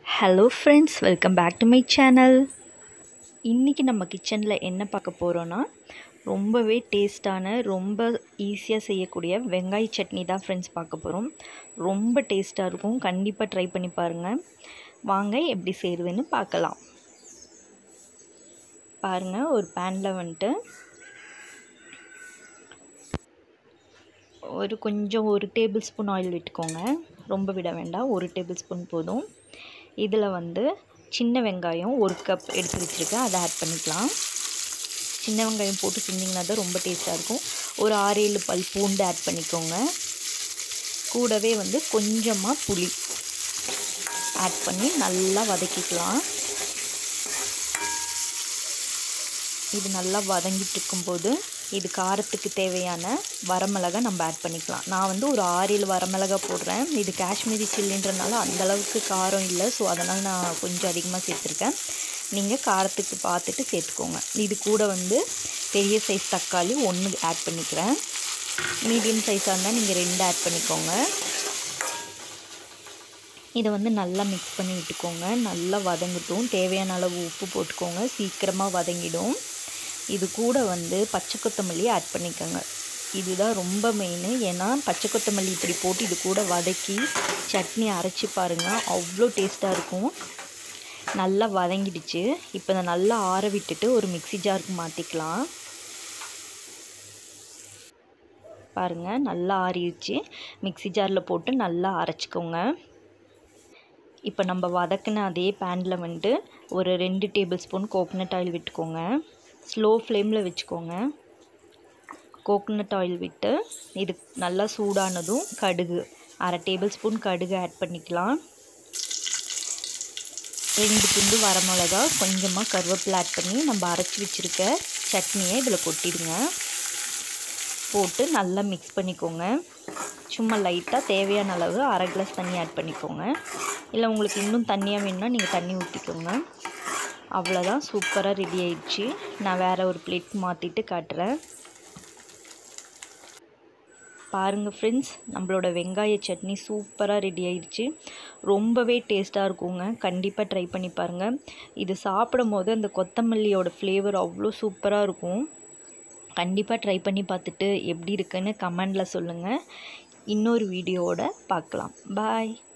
hello friends welcome back to my channel இன்றைக்கி நம்ம கிச்சனில் என்ன பார்க்க போகிறோன்னா ரொம்பவே டேஸ்டான ரொம்ப ஈஸியாக செய்யக்கூடிய வெங்காய சட்னி தான் ஃப்ரெண்ட்ஸ் பார்க்க போகிறோம் ரொம்ப டேஸ்ட்டாக இருக்கும் கண்டிப்பாக ட்ரை பண்ணி பாருங்கள் வாங்க எப்படி செய்கிறதுன்னு பார்க்கலாம் பாருங்கள் ஒரு பேனில் வந்துட்டு ஒரு கொஞ்சம் ஒரு டேபிள் ஸ்பூன் ஆயில் விட்டுக்கோங்க ரொம்ப விட வேண்டாம் ஒரு டேபிள் ஸ்பூன் போதும் இதில் வந்து சின்ன வெங்காயம் ஒரு கப் எடுத்து வச்சுருக்கேன் அதை ஆட் பண்ணிக்கலாம் சின்ன வெங்காயம் போட்டு செஞ்சிங்கன்னா தான் ரொம்ப டேஸ்ட்டாக இருக்கும் ஒரு ஆறு ஏழு பல் பூண்டு ஆட் பண்ணிக்கோங்க கூடவே வந்து கொஞ்சமாக புளி ஆட் பண்ணி நல்லா வதக்கிக்கலாம் இது நல்லா வதங்கிட்டு இருக்கும்போது இது காரத்துக்கு தேவையான வரமிளகா நம்ம ஆட் பண்ணிக்கலாம் நான் வந்து ஒரு ஆறு ஏழு வரமிளகா போடுறேன் இது காஷ்மீரி சில்லின்றனால அந்தளவுக்கு காரம் இல்லை ஸோ அதனால் நான் கொஞ்சம் அதிகமாக சேர்த்துருக்கேன் நீங்கள் காரத்துக்கு பார்த்துட்டு சேர்த்துக்கோங்க இது கூட வந்து பெரிய சைஸ் தக்காளி ஒன்று ஆட் பண்ணிக்கிறேன் மீடியம் சைஸாக இருந்தால் நீங்கள் ரெண்டு ஆட் பண்ணிக்கோங்க இதை வந்து நல்லா மிக்ஸ் பண்ணி விட்டுக்கோங்க நல்லா வதங்கட்டும் தேவையான அளவு உப்பு போட்டுக்கோங்க சீக்கிரமாக வதங்கிடும் இது கூட வந்து பச்சை கொத்தமல்லி ஆட் பண்ணிக்கோங்க இதுதான் ரொம்ப மெயின் ஏன்னா பச்சை கொத்தமல்லி இப்படி போட்டு இது கூட வதக்கி சட்னி அரைச்சி பாருங்கள் அவ்வளோ டேஸ்ட்டாக இருக்கும் நல்லா வதங்கிடுச்சு இப்போ இதை நல்லா ஆற விட்டுட்டு ஒரு மிக்சி ஜாருக்கு மாற்றிக்கலாம் பாருங்கள் நல்லா ஆறிடுச்சு மிக்சி ஜாரில் போட்டு நல்லா அரைச்சிக்கோங்க இப்போ நம்ம வதக்கின அதே பேனில் வந்துட்டு ஒரு ரெண்டு டேபிள் ஸ்பூன் கோகனட் ஆயில் விட்டுக்கோங்க ஸ்லோ ஃப்ளேமில் வச்சுக்கோங்க கோகனட் ஆயில் விட்டு இது நல்லா சூடானதும் கடுகு அரை டேபிள் ஸ்பூன் கடுகு ஆட் பண்ணிக்கலாம் ரெண்டு துண்டு வரமிளகா கொஞ்சமாக கருவேப்பிலை ஆட் பண்ணி நம்ம அரைச்சி வச்சுருக்க சட்னியை இதில் கொட்டிடுங்க போட்டு நல்லா மிக்ஸ் பண்ணிக்கோங்க சும்மா லைட்டாக தேவையான அளவு அரை கிளாஸ் தண்ணி ஆட் பண்ணிக்கோங்க இல்லை உங்களுக்கு இன்னும் தண்ணியாக வேணும்னா நீங்கள் தண்ணி ஊற்றிக்கோங்க அவ்வளோதான் சூப்பராக ரெடி ஆயிடுச்சு நான் வேறு ஒரு பிளேட் மாற்றிட்டு காட்டுறேன் பாருங்கள் ஃப்ரெண்ட்ஸ் நம்மளோட வெங்காய சட்னி சூப்பராக ரெடி ஆயிடுச்சு ரொம்பவே டேஸ்ட்டாக இருக்குங்க கண்டிப்பாக ட்ரை பண்ணி பாருங்கள் இது சாப்பிடும் போது அந்த கொத்தமல்லியோட ஃப்ளேவர் அவ்வளோ சூப்பராக இருக்கும் கண்டிப்பாக ட்ரை பண்ணி பார்த்துட்டு எப்படி இருக்குன்னு கமெண்டில் சொல்லுங்கள் இன்னொரு வீடியோவோட பார்க்கலாம் பாய்